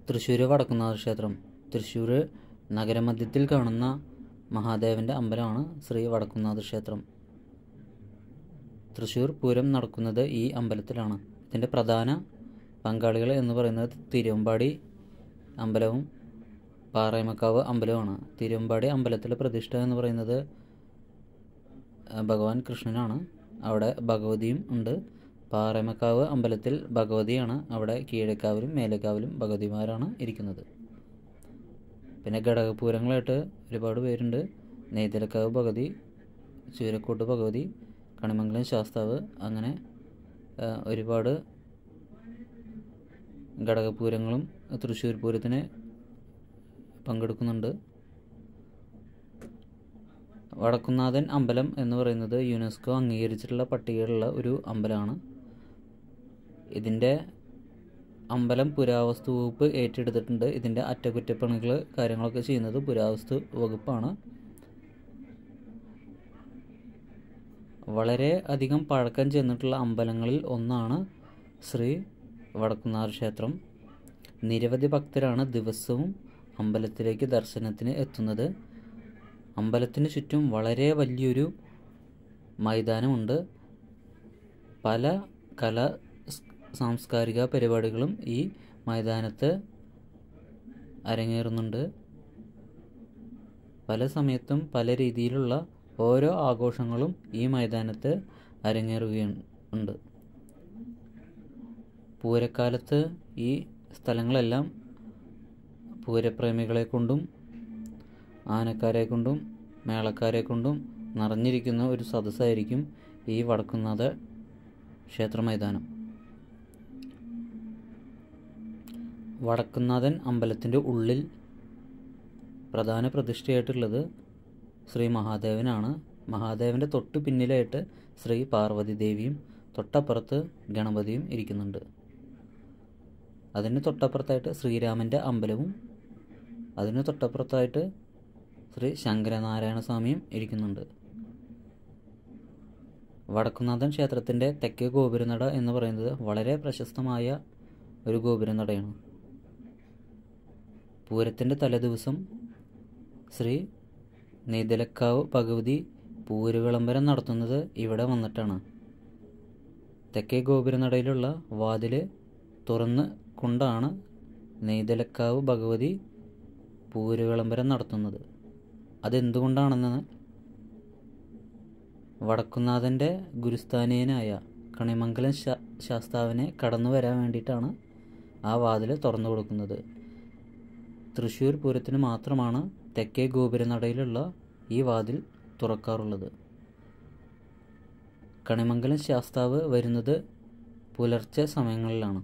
തൃശ്ശൂർ വടക്കുന്നാഥ ക്ഷേത്രം തൃശ്ശൂർ നഗരമധ്യത്തിൽ കാണുന്ന മഹാദേവൻ്റെ അമ്പലമാണ് ശ്രീ വടക്കുന്നാഥ ക്ഷേത്രം തൃശ്ശൂർ പൂരം നടക്കുന്നത് ഈ അമ്പലത്തിലാണ് ഇതിൻ്റെ പ്രധാന പങ്കാളികൾ എന്ന് പറയുന്നത് തിരുവമ്പാടി അമ്പലവും പാറയമക്കാവ് അമ്പലവുമാണ് തിരുവമ്പാടി അമ്പലത്തിലെ പ്രതിഷ്ഠ എന്ന് പറയുന്നത് ആ, ഭഗവാൻ കൃഷ്ണനാണ് അവിടെ ഭഗവതിയും ഉണ്ട് പാറമക്കാവ് അമ്പലത്തിൽ ഭഗവതിയാണ് അവിടെ കീഴക്കാവിലും മേലക്കാവിലും ഭഗവതിമാരാണ് ഇരിക്കുന്നത് പിന്നെ ഘടകപൂരങ്ങളായിട്ട് ഒരുപാട് പേരുണ്ട് നെയ്തലക്കാവ് ഭഗവതി ചൂരക്കോട്ട് ഭഗവതി കണിമംഗലം ശാസ്താവ് അങ്ങനെ ആ, ഒരുപാട് ഘടകപൂരങ്ങളും തൃശ്ശൂർ പൂരത്തിന് പങ്കെടുക്കുന്നുണ്ട് വടക്കുന്നാഥൻ അമ്പലം എന്ന് പറയുന്നത് യുനെസ്കോ അംഗീകരിച്ചിട്ടുള്ള പട്ടികയിലുള്ള ഒരു അമ്പലമാണ് ഇതിൻ്റെ അമ്പലം പുരാവസ്തു വകുപ്പ് ഏറ്റെടുത്തിട്ടുണ്ട് ഇതിൻ്റെ അറ്റകുറ്റപ്പണികൾ കാര്യങ്ങളൊക്കെ ചെയ്യുന്നത് പുരാവസ്തു വകുപ്പാണ് വളരെ അധികം പഴക്കം ചെന്നിട്ടുള്ള അമ്പലങ്ങളിൽ ഒന്നാണ് ശ്രീ വടക്കുന്നാഥ ക്ഷേത്രം നിരവധി ഭക്തരാണ് ദിവസവും അമ്പലത്തിലേക്ക് ദർശനത്തിന് എത്തുന്നത് അമ്പലത്തിന് ചുറ്റും വളരെ വലിയൊരു മൈതാനമുണ്ട് പല കല സാംസ്കാരിക പരിപാടികളും ഈ മൈതാനത്ത് അരങ്ങേറുന്നുണ്ട് പല സമയത്തും പല രീതിയിലുള്ള ഓരോ ആഘോഷങ്ങളും ഈ മൈതാനത്ത് അരങ്ങേറുകയുണ്ട് പൂരക്കാലത്ത് ഈ സ്ഥലങ്ങളെല്ലാം പൂരപ്രേമികളെ കൊണ്ടും ആനക്കാരെ കൊണ്ടും മേളക്കാരെ കൊണ്ടും നിറഞ്ഞിരിക്കുന്ന ഒരു സദസ്സായിരിക്കും ഈ വടക്കുന്നാഥ ക്ഷേത്ര മൈതാനം വടക്കുന്നാഥൻ അമ്പലത്തിൻ്റെ ഉള്ളിൽ പ്രധാന പ്രതിഷ്ഠയായിട്ടുള്ളത് ശ്രീ മഹാദേവനാണ് മഹാദേവൻ്റെ തൊട്ട് പിന്നിലായിട്ട് ശ്രീ പാർവതി ദേവിയും തൊട്ടപ്പുറത്ത് ഗണപതിയും ഇരിക്കുന്നുണ്ട് അതിന് തൊട്ടപ്പുറത്തായിട്ട് ശ്രീരാമൻ്റെ അമ്പലവും അതിന് തൊട്ടപ്പുറത്തായിട്ട് ശ്രീ ശങ്കരനാരായണ സ്വാമിയും ഇരിക്കുന്നുണ്ട് വടക്കുന്നാഥൻ ക്ഷേത്രത്തിൻ്റെ തെക്കേ ഗോപുരനട എന്ന് പറയുന്നത് വളരെ പ്രശസ്തമായ ഒരു ഗോപുരനടയാണ് പൂരത്തിൻ്റെ തലേദിവസം ശ്രീ നെയ്തലക്കാവ് ഭഗവതി പൂരവിളംബരം നടത്തുന്നത് ഇവിടെ വന്നിട്ടാണ് തെക്കേ ഗോപുരനടയിലുള്ള വാതിൽ തുറന്ന് കൊണ്ടാണ് നെയ്തലക്കാവ് ഭഗവതി പൂരവിളംബരം നടത്തുന്നത് അതെന്തുകൊണ്ടാണെന്ന് വടക്കുന്നാഥൻ്റെ ഗുരുസ്ഥാനീയനായ കണിമംഗലം ശാ ശാസ്താവിനെ കടന്നു വരാൻ വേണ്ടിയിട്ടാണ് ആ വാതിൽ തുറന്നു കൊടുക്കുന്നത് തൃശ്ശൂർ പൂരത്തിന് മാത്രമാണ് തെക്കേ ഗോപുരനടയിലുള്ള ഈ വാതിൽ തുറക്കാറുള്ളത് കണിമംഗലം ശാസ്താവ് വരുന്നത് പുലർച്ചെ സമയങ്ങളിലാണ്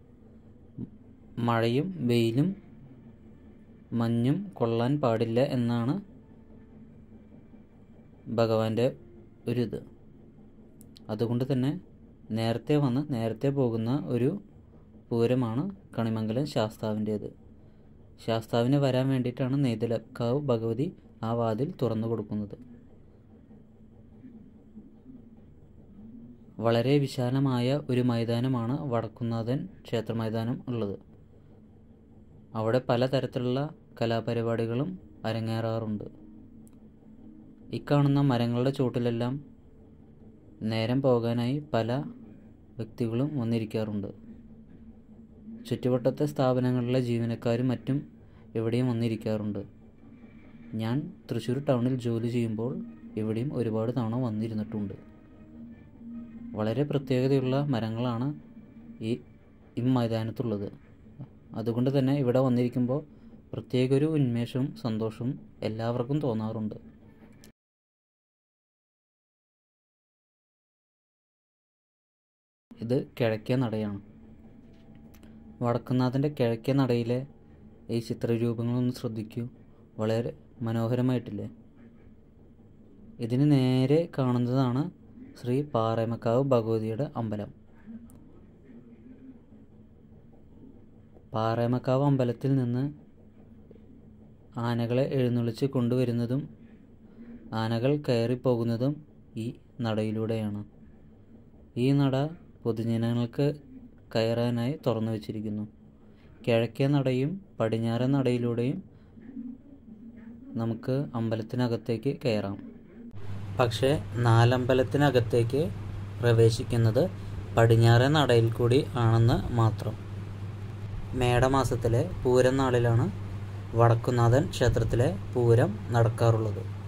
മഴയും വെയിലും മഞ്ഞും കൊള്ളാൻ പാടില്ല എന്നാണ് ഭഗവാന്റെ ഒരിത് അതുകൊണ്ട് തന്നെ നേരത്തെ വന്ന് നേരത്തെ പോകുന്ന ഒരു പൂരമാണ് കണിമംഗലം ശാസ്താവിൻ്റേത് ശാസ്താവിന് വരാൻ വേണ്ടിയിട്ടാണ് നെയ്തലക്കാവ് ഭഗവതി ആ വാതിൽ തുറന്നു കൊടുക്കുന്നത് വളരെ വിശാലമായ ഒരു മൈതാനമാണ് വടക്കുന്നാഥൻ ക്ഷേത്ര മൈതാനം ഉള്ളത് അവിടെ പലതരത്തിലുള്ള കലാപരിപാടികളും അരങ്ങേറാറുണ്ട് ഇക്കാണുന്ന മരങ്ങളുടെ ചുവട്ടിലെല്ലാം നേരം പോകാനായി പല വ്യക്തികളും വന്നിരിക്കാറുണ്ട് ചുറ്റുവട്ടത്തെ സ്ഥാപനങ്ങളിലെ ജീവനക്കാരും മറ്റും ഇവിടെയും വന്നിരിക്കാറുണ്ട് ഞാൻ തൃശ്ശൂർ ടൗണിൽ ജോലി ചെയ്യുമ്പോൾ ഇവിടെയും ഒരുപാട് തവണ വന്നിരുന്നിട്ടുണ്ട് വളരെ പ്രത്യേകതയുള്ള മരങ്ങളാണ് ഈ ഈ മൈതാനത്തുള്ളത് അതുകൊണ്ട് തന്നെ ഇവിടെ വന്നിരിക്കുമ്പോൾ പ്രത്യേക ഒരു ഉന്മേഷവും സന്തോഷവും എല്ലാവർക്കും തോന്നാറുണ്ട് ഇത് കിഴക്കേ നടയാണ് വടക്കുന്നാഥൻ്റെ കിഴക്കേ നടയിലെ ഈ ചിത്രരൂപങ്ങളൊന്ന് ശ്രദ്ധിക്കൂ വളരെ മനോഹരമായിട്ടില്ലേ ഇതിന് നേരെ കാണുന്നതാണ് ശ്രീ പാറമക്കാവ് ഭഗവതിയുടെ അമ്പലം പാറമക്കാവ് അമ്പലത്തിൽ നിന്ന് ആനകളെ എഴുന്നള്ളിച്ച് കൊണ്ടുവരുന്നതും ആനകൾ കയറിപ്പോകുന്നതും ഈ നടയിലൂടെയാണ് ഈ നട പൊതുജനങ്ങൾക്ക് കയറാനായി തുറന്നു വച്ചിരിക്കുന്നു കിഴക്കേ നടയും പടിഞ്ഞാറേ നടയിലൂടെയും നമുക്ക് അമ്പലത്തിനകത്തേക്ക് കയറാം പക്ഷേ നാലമ്പലത്തിനകത്തേക്ക് പ്രവേശിക്കുന്നത് പടിഞ്ഞാറേ നടയിൽ കൂടി ആണെന്ന് മാത്രം മേടമാസത്തിലെ പൂരം നാളിലാണ് വടക്കുന്നാഥൻ ക്ഷേത്രത്തിലെ പൂരം നടക്കാറുള്ളത്